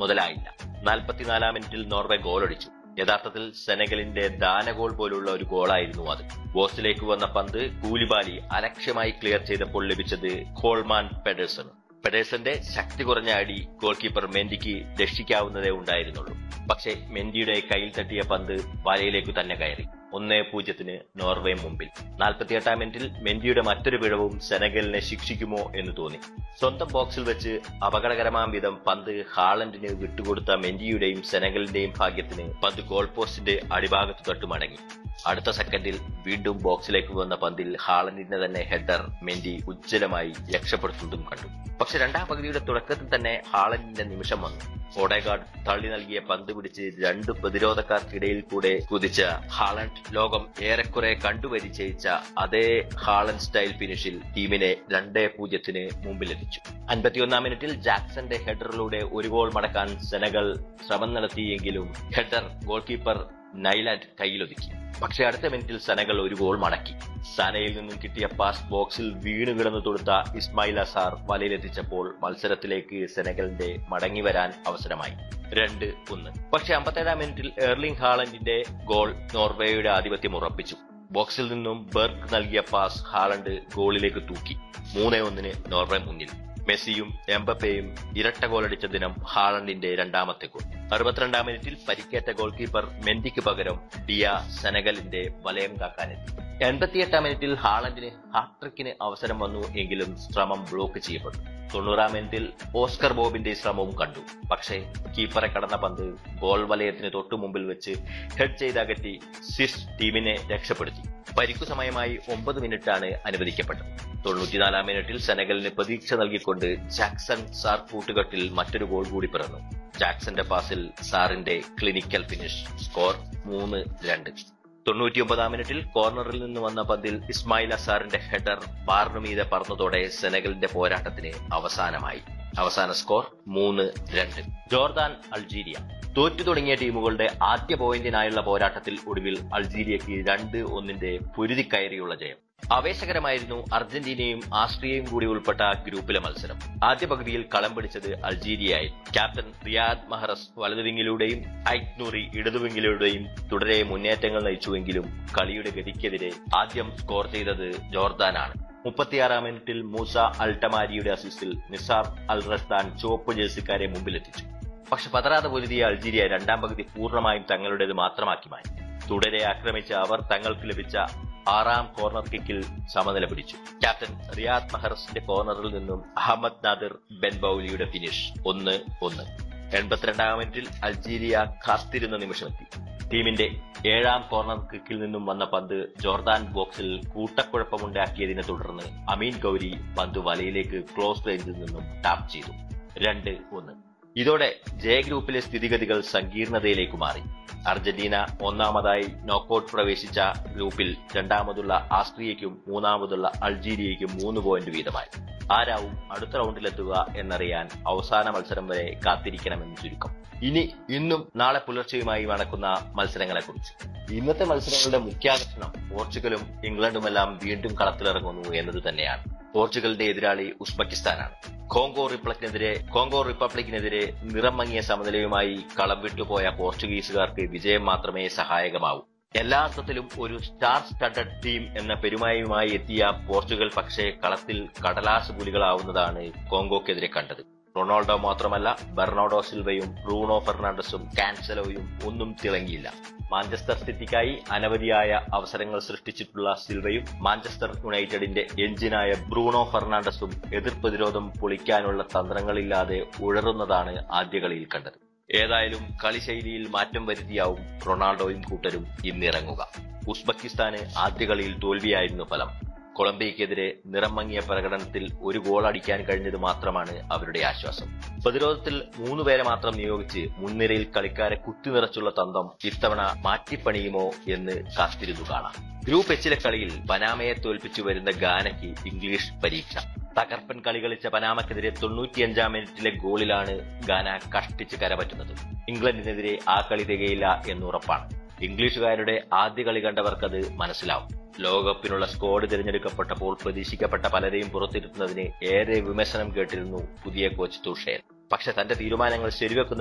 മുതലായില്ല നാൽപ്പത്തിനാലാം മിനിറ്റിൽ നോർവേ ഗോളടിച്ചു യഥാർത്ഥത്തിൽ സെനഗലിന്റെ ദാനഗോൾ പോലുള്ള ഒരു ഗോളായിരുന്നു അത് ബോക്സിലേക്ക് വന്ന പന്ത് കൂലിബാലി അലക്ഷ്യമായി ക്ലിയർ ചെയ്തപ്പോൾ ലഭിച്ചത് കോൾമാൻ പെഡേഴ്സൺ പെഡേഴ്സന്റെ ശക്തി കുറഞ്ഞ അടി ഗോൾ കീപ്പർ മെൻഡിക്ക് രക്ഷിക്കാവുന്നതേ ഉണ്ടായിരുന്നുള്ളൂ പക്ഷേ മെൻഡിയുടെ കയ്യിൽ തട്ടിയ പന്ത് വലയിലേക്ക് തന്നെ കയറി ഒന്നേ പൂജ്യത്തിന് നോർവേ മുമ്പിൽ നാൽപ്പത്തിയെട്ടാം മിനിറ്റിൽ മെൻഡിയുടെ മറ്റൊരു പിഴവും സെനഗലിനെ ശിക്ഷിക്കുമോ എന്ന് തോന്നി സ്വന്തം ബോക്സിൽ വെച്ച് അപകടകരമാം വിധം പന്ത് ഹാളണ്ടിന് വിട്ടുകൊടുത്ത മെൻഡിയുടെയും സെനഗലിന്റെയും ഭാഗ്യത്തിന് പന്ത് ഗോൾ പോസ്റ്റിന്റെ അടിഭാഗത്ത് തൊട്ട് മടങ്ങി അടുത്ത സെക്കൻഡിൽ വീണ്ടും ബോക്സിലേക്ക് വന്ന പന്തിൽ ഹാളണ്ടിന്റെ തന്നെ ഹെഡർ മെൻഡി ഉജ്ജ്വലമായി രക്ഷപ്പെടുത്തുന്നതും കണ്ടു പക്ഷെ രണ്ടാം പകുതിയുടെ തുടക്കത്തിൽ തന്നെ ഹാളണ്ടിന്റെ നിമിഷം വന്നു ഓഡേഗാർഡ് തള്ളി നൽകിയ പന്ത് പിടിച്ച് രണ്ട് പ്രതിരോധക്കാർക്കിടയിൽ കൂടെ കുതിച്ച ഹാളണ്ട് ലോകം ഏറെക്കുറെ കണ്ടുപരിചയിച്ച അതേ ഹാളണ്ട് സ്റ്റൈൽ ഫിനിഷിൽ ടീമിനെ രണ്ടേ പൂജ്യത്തിന് മുമ്പിലെത്തിച്ചു അൻപത്തിയൊന്നാം മിനിറ്റിൽ ജാക്സന്റെ ഹെഡറിലൂടെ ഒരു ഗോൾ മടക്കാൻ സെനഗൽ ശ്രമം നടത്തിയെങ്കിലും ഹെഡർ ഗോൾ കീപ്പർ നൈലാൻഡ് കയ്യിലൊതുക്കി പക്ഷേ അടുത്ത മിനിറ്റിൽ സെനഗൽ ഒരു ഗോൾ മടക്കി സാനയിൽ നിന്നും കിട്ടിയ പാസ് ബോക്സിൽ വീണു കിടന്നു തൊടുത്ത ഇസ്മായിൽ അസാർ വലയിലെത്തിച്ചപ്പോൾ മത്സരത്തിലേക്ക് സെനഗലിന്റെ മടങ്ങി വരാൻ അവസരമായി രണ്ട് ഒന്ന് പക്ഷേ അമ്പത്തേഴാം മിനിറ്റിൽ എർലിംഗ് ഹാളണ്ടിന്റെ ഗോൾ നോർവേയുടെ ആധിപത്യം ഉറപ്പിച്ചു ബോക്സിൽ നിന്നും ബെർഗ് നൽകിയ പാസ് ഹാളണ്ട് ഗോളിലേക്ക് തൂക്കി മൂന്നേ ഒന്നിന് നോർവേ മുന്നിൽ മെസ്സിയും എംബപ്പയും ഇരട്ട ഗോളടിച്ച ദിനം ഹാളണ്ടിന്റെ രണ്ടാമത്തെ ഗോൾ അറുപത്തിരണ്ടാം മിനിറ്റിൽ പരിക്കേറ്റ ഗോൾ കീപ്പർ മെൻഡിക്ക് പകരം ഡിയ സെനഗലിന്റെ വലയം കാക്കാനെത്തി എൺപത്തിയെട്ടാം മിനിറ്റിൽ ഹാളണ്ടിന് ഹാട്രിക്കിന് അവസരം വന്നു എങ്കിലും ശ്രമം ബ്ലോക്ക് ചെയ്യപ്പെട്ടു തൊണ്ണൂറാം മിനിറ്റിൽ ഓസ്കർ ബോബിന്റെ ശ്രമവും കണ്ടു പക്ഷേ കീപ്പറെ കടന്ന പന്ത് ഗോൾ വലയത്തിന് തൊട്ടു മുമ്പിൽ വെച്ച് ഹെഡ് ചെയ്തകറ്റി സ്വിസ് ടീമിനെ രക്ഷപ്പെടുത്തി പരിക്കു സമയമായി ഒമ്പത് മിനിറ്റാണ് അനുവദിക്കപ്പെട്ടത് തൊണ്ണൂറ്റിനാലാം മിനിറ്റിൽ സെനഗലിന് പ്രതീക്ഷ നൽകിക്കൊണ്ട് ജാക്സൺ സാർ കൂട്ടുകെട്ടിൽ മറ്റൊരു ഗോൾ കൂടി പിറന്നു ജാക്സന്റെ പാസിൽ സാറിന്റെ ക്ലിനിക്കൽ ഫിനിഷ് സ്കോർ മൂന്ന് രണ്ട് തൊണ്ണൂറ്റിയൊമ്പതാം മിനിറ്റിൽ കോർണറിൽ നിന്ന് വന്ന പന്തിൽ ഇസ്മായിൽ അസാറിന്റെ ഹെഡർ ബാറിനു മീതെ പറന്നതോടെ സെനഗലിന്റെ പോരാട്ടത്തിന് അവസാനമായി അവസാന സ്കോർ മൂന്ന് രണ്ട് ജോർദാൻ അൾജീരിയ തോറ്റു തുടങ്ങിയ ടീമുകളുടെ ആദ്യ പോയിന്റിനായുള്ള പോരാട്ടത്തിൽ ഒടുവിൽ അൾജീരിയക്ക് രണ്ട് ഒന്നിന്റെ പൊരുതിക്കയറിയുള്ള ജയം ആവേശകരമായിരുന്നു അർജന്റീനയും ആസ്ട്രിയയും കൂടി ഉൾപ്പെട്ട ഗ്രൂപ്പിലെ മത്സരം ആദ്യ പകുതിയിൽ കളം പിടിച്ചത് അൾജീരിയയായി ക്യാപ്റ്റൻ റിയാദ് മഹറസ് വലതുവിങ്ങിലൂടെയും ഐറ്റ്നൂറി ഇടതുവിങ്ങിലൂടെയും തുടരെ മുന്നേറ്റങ്ങൾ നയിച്ചുവെങ്കിലും കളിയുടെ ഗതിക്കെതിരെ ആദ്യം സ്കോർ ചെയ്തത് ജോർദാനാണ് മുപ്പത്തിയാറാം മിനിറ്റിൽ മൂസ അൾട്ടമാരിയുടെ അസിസ്റ്റിൽ നിസാർ അൽ റസ്താൻ ചുവപ്പ് ജേഴ്സിക്കാരെ മുമ്പിലെത്തിച്ചു പക്ഷെ പതറാതെ പൊരുതിയ അൾജീരിയ രണ്ടാം പകുതി പൂർണ്ണമായും തങ്ങളുടേത് മാത്രമാക്കി മാറ്റി തുടരെ ആക്രമിച്ച അവർ തങ്ങൾക്ക് ലഭിച്ച ആറാം കോർണർ കിക്കിൽ സമനില പിടിച്ചു ക്യാപ്റ്റൻ റിയാദ് മഹറസിന്റെ കോർണറിൽ നിന്നും അഹമ്മദ് നാദിർ ബെൻ ബൌലിയുടെ ഫിനിഷ് ഒന്ന് ഒന്ന് എൺപത്തിരണ്ടാം മിനിറ്റിൽ അൾജീരിയ കാത്തിരുന്ന നിമിഷമെത്തി ടീമിന്റെ ഏഴാം കോർണർ കിക്കിൽ നിന്നും വന്ന പന്ത് ജോർദാൻ ബോക്സിൽ കൂട്ടക്കുഴപ്പമുണ്ടാക്കിയതിനെ തുടർന്ന് അമീൻ ഗൌരി പന്ത് വലയിലേക്ക് ക്ലോസ് റേഞ്ചിൽ നിന്നും ടാപ്പ് ചെയ്തു രണ്ട് ഒന്ന് ഇതോടെ ജെ ഗ്രൂപ്പിലെ സ്ഥിതിഗതികൾ സങ്കീർണതയിലേക്ക് മാറി അർജന്റീന ഒന്നാമതായി നോക്കൌട്ട് പ്രവേശിച്ച ഗ്രൂപ്പിൽ രണ്ടാമതുള്ള ആസ്ട്രിയയ്ക്കും മൂന്നാമതുള്ള അൾജീരിയയ്ക്കും മൂന്ന് പോയിന്റ് വീതമായി ആരാവും അടുത്ത റൗണ്ടിലെത്തുക എന്നറിയാൻ അവസാന മത്സരം വരെ കാത്തിരിക്കണമെന്ന് ചുരുക്കം ഇനി ഇന്നും നാളെ പുലർച്ചെയുമായി നടക്കുന്ന മത്സരങ്ങളെക്കുറിച്ച് ഇന്നത്തെ മത്സരങ്ങളുടെ മുഖ്യാകർഷണം പോർച്ചുഗലും ഇംഗ്ലണ്ടുമെല്ലാം വീണ്ടും കളത്തിലിറങ്ങുന്നു എന്നത് തന്നെയാണ് പോർച്ചുഗലിന്റെ എതിരാളി ഉസ്ബെക്കിസ്ഥാനാണ് കോങ്കോ റിപ്പബ്ലിക്കിനെതിരെ കോങ്കോ റിപ്പബ്ലിക്കിനെതിരെ നിറം മങ്ങിയ സമനിലയുമായി കളം വിട്ടുപോയ പോർച്ചുഗീസുകാർക്ക് വിജയം മാത്രമേ സഹായകമാവൂ എല്ലാ അർത്ഥത്തിലും ഒരു സ്റ്റാർ സ്റ്റഡഡ് ടീം എന്ന പെരുമായുമായി എത്തിയ പോർച്ചുഗൽ പക്ഷേ കളത്തിൽ കടലാസ് പുലികളാവുന്നതാണ് കോങ്കോക്കെതിരെ കണ്ടത് റൊണാൾഡോ മാത്രമല്ല ബെർണാഡോ സിൽവയും ബ്രൂണോ ഫെർണാണ്ടസും കാൻസലോയും ഒന്നും തിളങ്ങിയില്ല മാഞ്ചസ്റ്റർ സിറ്റിക്കായി അനവധിയായ അവസരങ്ങൾ സൃഷ്ടിച്ചിട്ടുള്ള സിൽവയും മാഞ്ചസ്റ്റർ യുണൈറ്റഡിന്റെ എഞ്ചിനായ ബ്രൂണോ ഫെർണാണ്ടസും എതിർ പ്രതിരോധം പൊളിക്കാനുള്ള തന്ത്രങ്ങളില്ലാതെ ഉഴറുന്നതാണ് ആദ്യ കളിയിൽ കണ്ടത് ഏതായാലും കളിശൈലിയിൽ മാറ്റം വരുത്തിയാവും റൊണാൾഡോയും കൂട്ടരും ഇന്നിറങ്ങുക ഉസ്ബെക്കിസ്ഥാന് ആദ്യ കളിയിൽ തോൽവിയായിരുന്നു ഫലം കൊളംബിയക്കെതിരെ നിറം മങ്ങിയ പ്രകടനത്തിൽ ഒരു ഗോൾ അടിക്കാൻ കഴിഞ്ഞത് മാത്രമാണ് അവരുടെ ആശ്വാസം പ്രതിരോധത്തിൽ മൂന്നുപേരെ മാത്രം നിയോഗിച്ച് മുൻനിരയിൽ കളിക്കാരെ കുത്തിനിറച്ചുള്ള തന്ത്രം ഇത്തവണ മാറ്റിപ്പണിയുമോ എന്ന് കാത്തിരുന്നു കാണാം ഗ്രൂപ്പ് എച്ചിലെ കളിയിൽ പനാമയെ തോൽപ്പിച്ചു വരുന്ന ഗാനയ്ക്ക് ഇംഗ്ലീഷ് പരീക്ഷ തകർപ്പൻ കളി കളിച്ച പനാമക്കെതിരെ തൊണ്ണൂറ്റിയഞ്ചാം മിനിറ്റിലെ ഗോളിലാണ് ഗാന കഷ്ടിച്ച് കരപറ്റുന്നത് ഇംഗ്ലണ്ടിനെതിരെ ആ കളി തികയില്ല എന്നുറപ്പാണ് ഇംഗ്ലീഷുകാരുടെ ആദ്യ കളി കണ്ടവർക്കത് മനസ്സിലാവും ലോകകപ്പിനുള്ള സ്ക്വാഡ് തിരഞ്ഞെടുക്കപ്പെട്ടപ്പോൾ പ്രതീക്ഷിക്കപ്പെട്ട പലരെയും പുറത്തിരുത്തുന്നതിന് ഏറെ വിമർശനം കേട്ടിരുന്നു പുതിയ കോച്ച് തുഷേൻ പക്ഷെ തന്റെ തീരുമാനങ്ങൾ ശരിവെക്കുന്ന